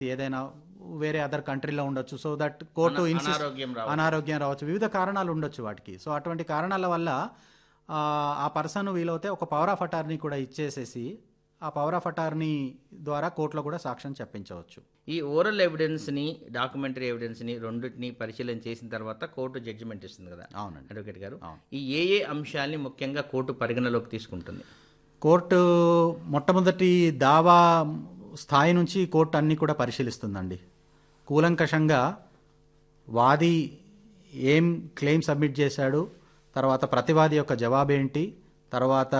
ఏదైనా వేరే అదర్ కంట్రీలో ఉండొచ్చు సో దట్ కోర్టు అనా- ఇన్సిస్ట్ అనారోగ్యం రావచ్చు. అనారోగ్యం రావచ్చు వివిధ కారణాలు ఉండొచ్చు వాటికి సో అటువంటి కారణాల వల్ల ఆ, ఆ పర్సన్ వీలవుతే ఒక పవర్ ఆఫ్ అటార్నీ కూడా ఇచ్చేసేసి ఆ పవర్ ఆఫ్ అటార్నీ ద్వారా కోర్టులో కూడా సాక్ష్యం చెప్పించవచ్చు ఈ ఓరల్ ఎవిడెన్స్ని డాక్యుమెంటరీ ఎవిడెన్స్ని రెండింటిని పరిశీలన చేసిన తర్వాత కోర్టు జడ్జిమెంట్ ఇస్తుంది కదా అవునండి అడ్వకేట్ గారు అవును. ఈ ఏ ఏ అంశాల్ని ముఖ్యంగా కోర్టు పరిగణలోకి తీసుకుంటుంది కోర్టు మొట్టమొదటి దావా స్థాయి నుంచి కోర్టు అన్ని కూడా పరిశీలిస్తుందండి కూలంకషంగా వాది ఏం క్లెయిమ్ సబ్మిట్ చేశాడు తర్వాత ప్రతివాది యొక్క జవాబేంటి తర్వాత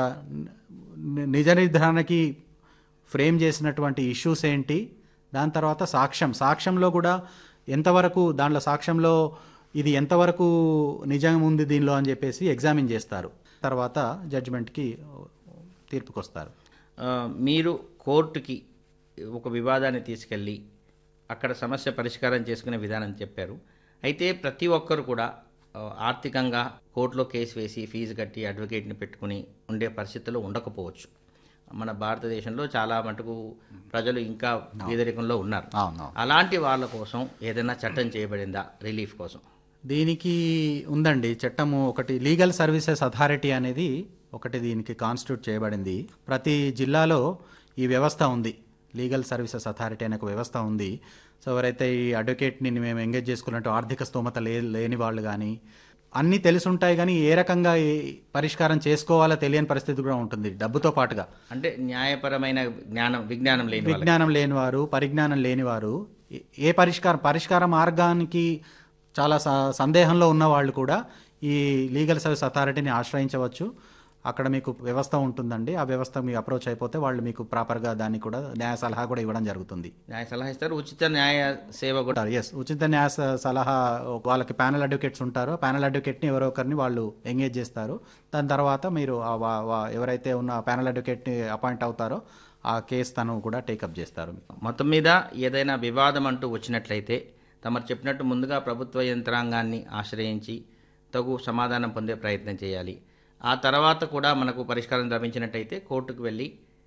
ని- నిజ నిర్ధారణకి ఫ్రేమ్ చేసినటువంటి ఇష్యూస్ ఏంటి దాని తర్వాత సాక్ష్యం సాక్ష్యంలో కూడా ఎంతవరకు దాంట్లో సాక్ష్యంలో ఇది ఎంతవరకు నిజం ఉంది దీనిలో అని చెప్పేసి ఎగ్జామిన్ చేస్తారు తర్వాత జడ్జిమెంట్కి తీర్పుకొస్తారు ఆ, మీరు కోర్టుకి ఒక వివాదాన్ని తీసుకెళ్ళి అక్కడ సమస్య పరిష్కారం చేసుకునే విధానం చెప్పారు అయితే ప్రతి ఒక్కరు కూడా ఆ, ఆర్థికంగా కోర్టులో కేసు వేసి ఫీజు కట్టి అడ్వకేట్ని పెట్టుకుని ఉండే పరిస్థితులు ఉండకపోవచ్చు మన భారతదేశంలో చాలా మటుకు ప్రజలు ఇంకా పేదరికంలో ఉన్నారు అవును అలాంటి వాళ్ళ కోసం ఏదైనా చట్టం చేయబడిందా రిలీఫ్ కోసం దీనికి ఉందండి చట్టము ఒకటి లీగల్ సర్వీసెస్ అథారిటీ అనేది ఒకటి దీనికి కాన్స్టిట్యూట్ చేయబడింది ప్రతి జిల్లాలో ఈ వ్యవస్థ ఉంది లీగల్ సర్వీసెస్ అథారిటీ అనే ఒక వ్యవస్థ ఉంది సో ఎవరైతే ఈ అడ్వకేట్ని మేము ఎంగేజ్ చేసుకున్నట్టు ఆర్థిక స్తోమత లే లేని వాళ్ళు కానీ అన్నీ తెలిసి ఉంటాయి కానీ ఏ రకంగా ఈ పరిష్కారం చేసుకోవాలో తెలియని పరిస్థితి కూడా ఉంటుంది డబ్బుతో పాటుగా అంటే న్యాయపరమైన జ్ఞానం విజ్ఞానం లేని వాళ్ళకి విజ్ఞానం లేనివారు పరిజ్ఞానం లేనివారు ఏ- ఏ పరిష్కారం పరిష్కార మార్గానికి చాలా స- సందేహంలో ఉన్న వాళ్ళు కూడా ఈ లీగల్ సర్వీస్ అథారిటీని ఆశ్రయించవచ్చు అక్కడ మీకు వ్యవస్థ ఉంటుందండి ఆ వ్యవస్థ మీకు అప్రోచ్ అయిపోతే వాళ్ళు మీకు ప్రాపర్గా దాన్ని కూడా న్యాయ సలహా కూడా ఇవ్వడం జరుగుతుంది న్యాయ సలహా ఇస్తారు ఉచిత న్యాయ సేవ కూడా ఎస్ ఉచిత న్యాయ స- సలహా వాళ్ళకి ప్యానల్ అడ్వకేట్స్ ఉంటారో ప్యానల్ అడ్వకేట్ని ఎవరో ఒకరిని వాళ్ళు ఎంగేజ్ చేస్తారు దాని తర్వాత మీరు ఆ వా- వా- ఎవరైతే ఉన్న ప్యానల్ అడ్వకేట్ని అపాయింట్ అవుతారో ఆ కేసు తను కూడా టేకప్ చేస్తారు మొత్తం మీద ఏదైనా వివాదం అంటూ వచ్చినట్లయితే తమరు చెప్పినట్టు ముందుగా ప్రభుత్వ యంత్రాంగాన్ని ఆశ్రయించి తగు సమాధానం పొందే ప్రయత్నం చేయాలి ఆ తర్వాత కూడా మనకు పరిష్కారం లభించినట్టయితే కోర్టుకు వెళ్ళి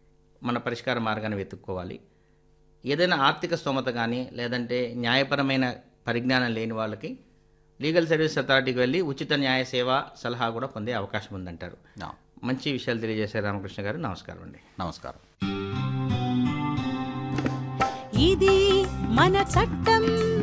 మన పరిష్కార మార్గాన్ని వెతుక్కోవాలి ఏదైనా ఆర్థిక స్తోమత కానీ లేదంటే న్యాయపరమైన పరిజ్ఞానం లేని వాళ్ళకి లీగల్ సర్వీస్ అథారిటీకి వెళ్ళి ఉచిత న్యాయ సేవ సలహా కూడా పొందే అవకాశం ఉందంటారు నా. మంచి విషయాలు తెలియజేశారు రామకృష్ణ గారు నమస్కారం అండి నమస్కారం ఇది మన చట్టం